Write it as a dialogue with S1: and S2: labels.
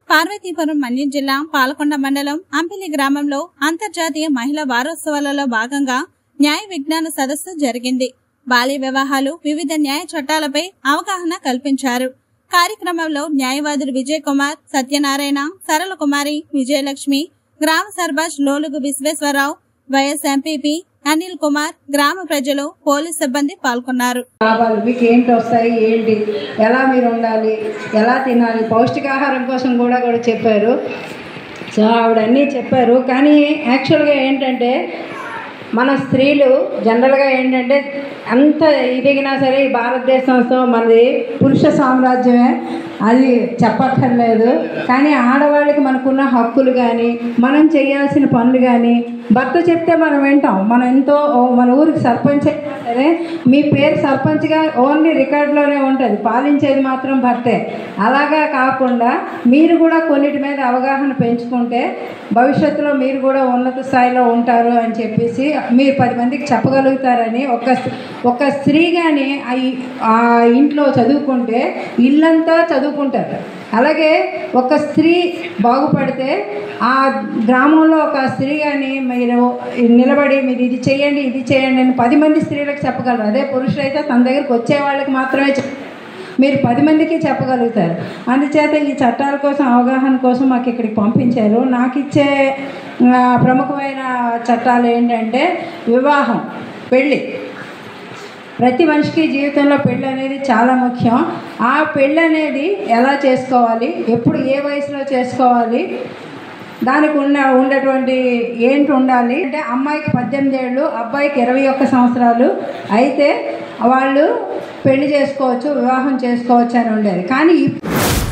S1: పార్వతీపురం మన్యం జిల్లా పాలకొండ మండలం అంపిలి గ్రామంలో అంతర్జాతీయ మహిళా వారోత్సవాలలో భాగంగా న్యాయ విజ్ఞాన సదస్సు జరిగింది బాల్య వివాహాలు వివిధ న్యాయ చట్టాలపై అవగాహన కల్పించారు కార్యక్రమంలో న్యాయవాదులు విజయ్ కుమార్ సత్యనారాయణ సరళ కుమారి విజయలక్ష్మి గ్రామ సర్పంచ్ లోలుగు విశ్వేశ్వరరావు వైఎస్ ఎంపీపీ అనిల్ కుమార్ గ్రామ ప్రజలు పోలీస్ సిబ్బంది పాల్గొన్నారు
S2: లాభాలు మీకు ఏంటి వస్తాయి ఏంటి ఎలా మీరు ఉండాలి ఎలా తినాలి పౌష్టికాహారం కోసం కూడా కూడా చెప్పారు సో ఆవిడ అన్నీ చెప్పారు కానీ యాక్చువల్గా ఏంటంటే మన స్త్రీలు జనరల్గా ఏంటంటే అంత ఇదిగినా సరే ఈ భారతదేశంతో మనది పురుష సామ్రాజ్యమే అది చెప్పక్కర్లేదు కానీ ఆడవాళ్ళకి మనకున్న హక్కులు కానీ మనం చేయాల్సిన పనులు కానీ భర్త చెప్తే మనం వింటాం మనం ఎంతో ఓ మన ఊరికి సర్పంచ్ అయినా సరే మీ పేరు సర్పంచ్గా ఓన్లీ రికార్డులోనే ఉంటుంది పాలించేది మాత్రం భర్తే అలాగా కాకుండా మీరు కూడా కొన్నిటి మీద అవగాహన పెంచుకుంటే భవిష్యత్తులో మీరు కూడా ఉన్నత స్థాయిలో ఉంటారు అని చెప్పేసి మీరు పది మందికి చెప్పగలుగుతారని ఒక ఒక స్త్రీ కానీ ఆ ఇంట్లో చదువుకుంటే ఇల్లంతా చదువుకుంటారు అలాగే ఒక స్త్రీ బాగుపడితే ఆ గ్రామంలో ఒక స్త్రీ కానీ మీరు నిలబడి మీరు ఇది చేయండి ఇది చేయండి అని పది మంది స్త్రీలకు చెప్పగలరు అదే పురుషులైతే తన దగ్గరికి వచ్చే వాళ్ళకి మాత్రమే చెప్ మీరు పది మందికి చెప్పగలుగుతారు అందుచేత ఈ చట్టాల కోసం అవగాహన కోసం మాకు ఇక్కడికి పంపించారు నాకు ఇచ్చే ఆ, ప్రముఖమైన చట్టాలు ఏంటంటే వివాహం పెళ్ళి ప్రతి మనిషికి జీవితంలో పెళ్ళి అనేది చాలా ముఖ్యం ఆ పెళ్ళి అనేది ఎలా చేసుకోవాలి ఎప్పుడు ఏ వయసులో చేసుకోవాలి దానికి ఉన్న ఉండేటువంటి ఏంటి ఉండాలి అంటే అమ్మాయికి పద్దెనిమిది ఏళ్ళు అబ్బాయికి ఇరవై ఒక్క సంవత్సరాలు అయితే వాళ్ళు పెళ్లి చేసుకోవచ్చు వివాహం చేసుకోవచ్చు అని ఉండేది కానీ ఇప్-